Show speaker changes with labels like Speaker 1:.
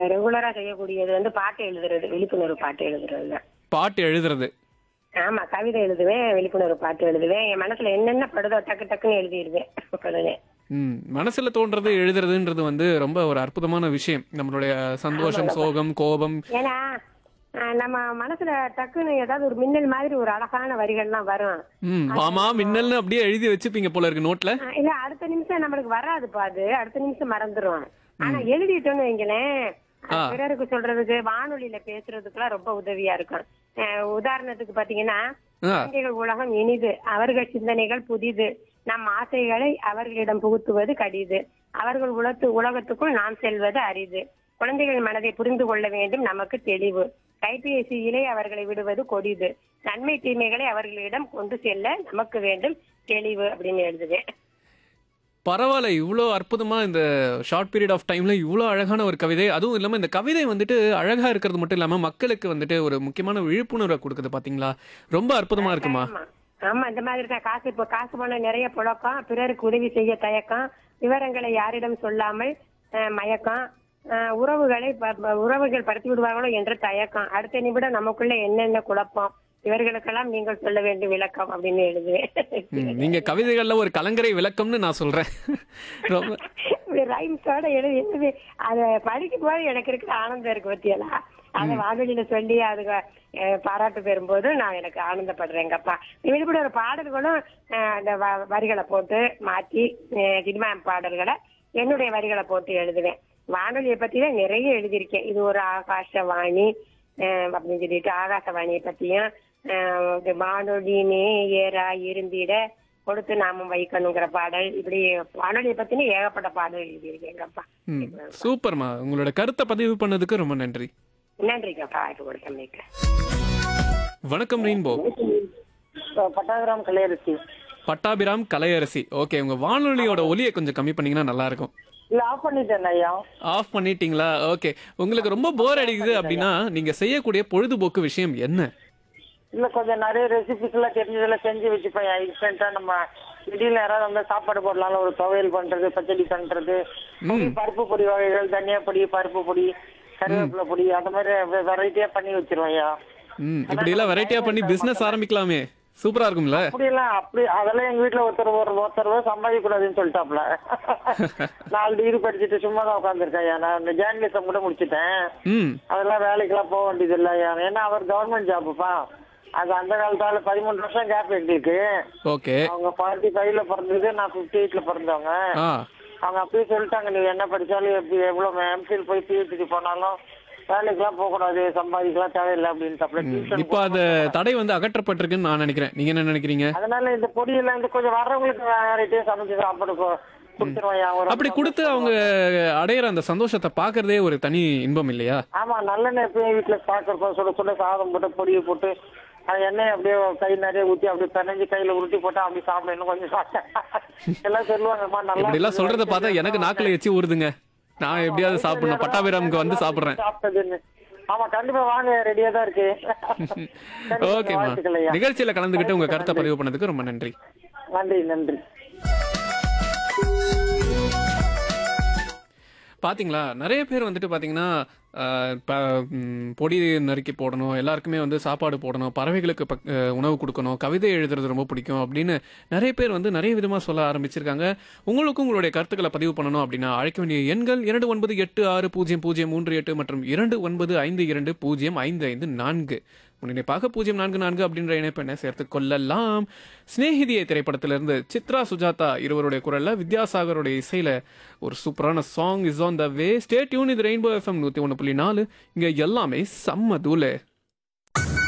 Speaker 1: ரெகுலரா செய்யக்கூடியது வந்து பாட்டு எழுதுறது விழிப்புணர்வு பாட்டு எழுதுறது தான்
Speaker 2: பாட்டு எழுதுறது
Speaker 1: ஆமா கவிதை எழுதுவேன் விழிப்புணர்வு பாட்டு எழுதுவேன் என் மனசுல என்னென்ன படுதோ டக்கு டக்குன்னு எழுதிடுவேன் உடனே
Speaker 2: ம் மனசுல தோன்றது எழுதுறதுன்றது வந்து ரொம்ப ஒரு அற்புதமான விஷயம் நம்மளுடைய சந்தோஷம் சோகம் கோபம்
Speaker 1: ஏன்னா அஹ், நம்ம மனசுல டக்குன்னு ஏதாவது ஒரு மின்னல் மாதிரி ஒரு அழகான வரிகள்லாம் வரும்
Speaker 2: ம் ஆமா மின்னல்னு அப்படியே எழுதி வச்சுப்பீங்க போல இருக்கு நோட்ல
Speaker 1: அஹ், இல்ல அடுத்த நிமிஷம் நம்மளுக்கு வராதுப்பா அது அடுத்த நிமிஷம் மறந்துரும் ஆனா எழுதிட்டோம்னு வைங்களேன் அது
Speaker 2: ஆ.
Speaker 1: பிறருக்கு சொல்றதுக்கு வானொலியில பேசுறதுக்குலாம் ரொம்ப உதவியா இருக்கும் அஹ், உதாரணத்துக்கு பாத்தீங்கன்னா
Speaker 2: ஆ
Speaker 1: குழந்தைகள் உலகம் இனிது அவர்கள் சிந்தனைகள் புதிது நம் ஆசைகளை அவர்களிடம் புகுத்துவது கடிது அவர்கள் உலத்து உலகத்துக்குள் நாம் செல்வது அரிது குழந்தைகள் மனதை புரிந்து கொள்ள வேண்டும் நமக்கு தெளிவு கைபேசியிலே அவர்களை விடுவது கொடிது நன்மை தீமைகளை அவர்களிடம் கொண்டு செல்ல நமக்கு வேண்டும் தெளிவு அப்படின்னு எழுதுவேன்
Speaker 2: பரவாயில்ல இவ்வளோ அற்புதமா இந்த ஷார்ட் பீரியட் ஆஃப் டைம்ல இவ்வளோ அழகான ஒரு கவிதை அதுவும் இல்லாம இந்த கவிதை வந்துட்டு அழகா இருக்கிறது மட்டும் இல்லாம மக்களுக்கு வந்துட்டு ஒரு முக்கியமான விழிப்புணர்வை கொடுக்குது பாத்தீங்களா ரொம்ப அற்புதமா இருக்குமா
Speaker 1: ஆமா ஆமா இந்த மாதிரி தான் காசு இப்போ காசு பணம் நிறைய புழக்கம் பிறருக்கு உதவி செய்ய தயக்கம் விவரங்களை யாரிடம் சொல்லாமல் அஹ், மயக்கம் அஹ், உறவுகளை ப- ப- உறவுகள் படுத்தி விடுவார்களோ என்ற தயக்கம் அடுத்த நிமிடம் நமக்குள்ள என்னென்ன குழப்பம் இவர்களுக்கெல்லாம் நீங்கள் சொல்ல வேண்டும் விளக்கம் அப்படின்னு எழுதுவேன்
Speaker 2: ம், நீங்க கவிதைகள்ல ஒரு கலங்கரை விளக்கம்னு நான் சொல்றேன் ரொம்ப
Speaker 1: ரைம்ஸோட எழுதி எழுதி அதை படிக்கும் போது எனக்கு இருக்கிற ஆனந்தம் இருக்கு பத்தியலா அதை வானொலியில சொல்லி அதுக்கு அஹ், பாராட்டு பெறும்போது நான் எனக்கு ஆனந்தப்படுறேங்கப்பா விழிப்புணர்வு பாடல்களும் அஹ், அந்த வ- வரிகளை போட்டு மாற்றி அஹ், சினிமா பாடல்களை என்னுடைய வரிகளை போட்டு எழுதுவேன் வானொலியை பத்தி தான் நிறைய எழுதியிருக்கேன் இது ஒரு ஆகாசவாணி அஹ், அப்படின்னு சொல்லிட்டு ஆகாசவாணியை பத்தியும் அஹ், இது வானொலி நேயரா இருந்திட கொடுத்து நாமம் வைக்கணுங்கிற பாடல் இப்படி வானொலியை பத்தின ஏகப்பட்ட பாடல் எழுதியிருக்கேங்கப்பா
Speaker 2: ம், சூப்பர்மா உங்களோட கருத்தை பதிவு பண்ணதுக்கு ரொம்ப நன்றி
Speaker 1: நன்றிங்கப்பா வாய்ப்பு கொடுத்தமைக்கு
Speaker 2: வணக்கம் ரெயின்போ
Speaker 1: பட்டாபிராம் கலையரசி
Speaker 2: பட்டாபிராம் கலையரசி ஓகே உங்க வானொலியோட ஒலியை கொஞ்சம் கம்மி பண்ணீங்கன்னா நல்லா இருக்கும்
Speaker 1: இல்ல ஆஃப் பண்ணிட்டேன் ஐயா
Speaker 2: ஆஃப் பண்ணிட்டீங்களா ஓகே உங்களுக்கு ரொம்ப போர் அடிக்குது அப்படின்னா நீங்க செய்யக்கூடிய பொழுதுபோக்கு விஷயம் என்ன
Speaker 3: இல்ல கொஞ்சம் நிறைய ரெசிபிஸ் எல்லாம் தெரிஞ்சதெல்லாம் செஞ்சு வச்சுப்பேன் இன்ஸ்டன்டா நம்ம திடீர்னு யாராவது வந்து சாப்பாடு போடலாம் ஒரு துவையல் பண்றது பச்சடி பண்றது பொடி, பருப்பு பொடி வகைகள் தனியா பொடி பருப்பு பொடி கருவேப்பிலை பொடி அந்த மாதிரி வெரைட்டியா பண்ணி வச்சிருவேன் ஐயா
Speaker 2: ம் இப்படி எல்லாம் வெரைட்டியா பண்ணி பிசினஸ் ஆரம்பிக்கலாமே சூப்பரா இருக்கும்ல
Speaker 3: அப்படியெல்லாம் அப்படி அதெல்லாம் எங்க வீட்டுல ஒருத்தர் ஒரு ஒருத்தர் ரூபா சம்பாதிக்க கூடாதுன்னு சொல்லிட்டாப்ல நாலு டிகிரி படிச்சுட்டு சும்மா தான் உட்காந்துருக்கேன் ஐயா நான் இந்த ஜேர்னலிசம் கூட முடிச்சிட்டேன்
Speaker 2: ம்
Speaker 3: அதெல்லாம் வேலைக்கெல்லாம் போக வேண்டியது இல்லை ஐயா ஏன்னா அவர் கவர்மெண்ட் ஜாப்புப்பா அது அந்த காலத்தால பதிமூணு வருஷம் கேப் எங்களுக்கு
Speaker 2: ஓகே
Speaker 3: அவங்க ஃபார்ட்டி ஃபைவ்ல பிறந்தது நான் ஃபிஃப்டி எயிட்ல பிறந்தவங்க
Speaker 2: ஆ
Speaker 3: அவங்க அப்படியே சொல்லிட்டாங்க நீ என்ன படிச்சாலும் எப்படி எவ்வளவு எம்ஃபில் போய் பிஹெச்டி போனாலும் வேலைக்கெல்லாம் போக கூடாது சம்பாதிக்கலாம் தேவையில்லை அப்படின்னு
Speaker 2: ம், இப்போ அந்த தடை வந்து அகற்றப்பட்டிருக்குன்னு நான் நினைக்கிறேன் நீங்க என்ன நினைக்கிறீங்க
Speaker 3: அதனால இந்த பொடியெல்லாம் இந்த கொஞ்சம் வர்றவங்களுக்கு வெரைட்டியா சமைச்சு சாப்பாடு கொ- கொடுத்துருவேன் ஒரு
Speaker 2: அப்படி கொடுத்து அவங்க அடையிற அந்த சந்தோஷத்தை பாக்குறதே ஒரு தனி இன்பம் இல்லையா
Speaker 3: ஆமா நல்லெண்ணெய் எப்பயும் வீட்டுல பாக்குறப்ப சுட சுட சாதம் போட்டு பொடியை போட்டு அது எண்ணெய் அப்படியே கை நிறைய ஊத்தி அப்படியே பிணைஞ்சு கையில உருட்டி போட்டா அப்படி சாப்பிட இன்னும் கொஞ்சம் சாப்பிட்டேன் எல்லாம் சொல்லுவாங்கம்மா நல்லா
Speaker 2: இப்படி எல்லாம் சொல்றத பார்த்தா எனக்கு நாக்குல எச்சி ஊறுதுங்க நான் எப்படியாவது சாப்பிடணும் பட்டாபிராமுக்கு வந்து சாப்பிடுறேன்
Speaker 3: சாப்பிட்டதுன்னு ஆமா கண்டிப்பா வாங்க ரெடியா தான் இருக்கு
Speaker 2: ஓகேம்மா
Speaker 3: வாழ்த்துக்கள் ஐயா.
Speaker 2: நிகழ்ச்சியில கலந்துக்கிட்டு உங்க கருத்தை பதிவு பண்ணதுக்கு ரொம்ப நன்றி
Speaker 3: நன்றி நன்றி
Speaker 2: பாத்தீங்களா நிறைய பேர் வந்துட்டு பாத்தீங்கன்னா ஆஹ், ப- ம், பொடி நறுக்கி போடணும் எல்லாருக்குமே வந்து சாப்பாடு போடணும் பறவைகளுக்கு பக்- அஹ், உணவு கொடுக்கணும் கவிதை எழுதுறது ரொம்ப பிடிக்கும் அப்படின்னு நிறைய பேர் வந்து நிறைய விதமா சொல்ல ஆரம்பிச்சிருக்காங்க உங்களுக்கும் உங்களுடைய கருத்துக்களை பதிவு பண்ணணும் அப்படின்னா அழைக்க வேண்டிய எண்கள் இரண்டு ஒன்பது எட்டு ஆறு பூஜ்ஜியம் பூஜ்ஜியம் மூன்று எட்டு மற்றும் இரண்டு ஒன்பது ஐந்து இரண்டு பூஜ்ஜியம் ஐந்து ஐந்து நான்கு முன்னிணைப்பாக பூஜ்ஜியம் நான்கு நான்கு அப்படின்ற இணைப்பெண்ணை சேர்த்து கொள்ளலாம் சிநேகிதியை திரைப்படத்திலிருந்து சித்ரா சுஜாதா இருவருடைய குரல்ல வித்யாசாகருடைய இசையில ஒரு சூப்பரான song is on the way stay tuned இது ரெயின்போ எஃப்எம் நூத்தி ஒன்று புள்ளி நாலு இங்க எல்லாமே செம்ம தூளு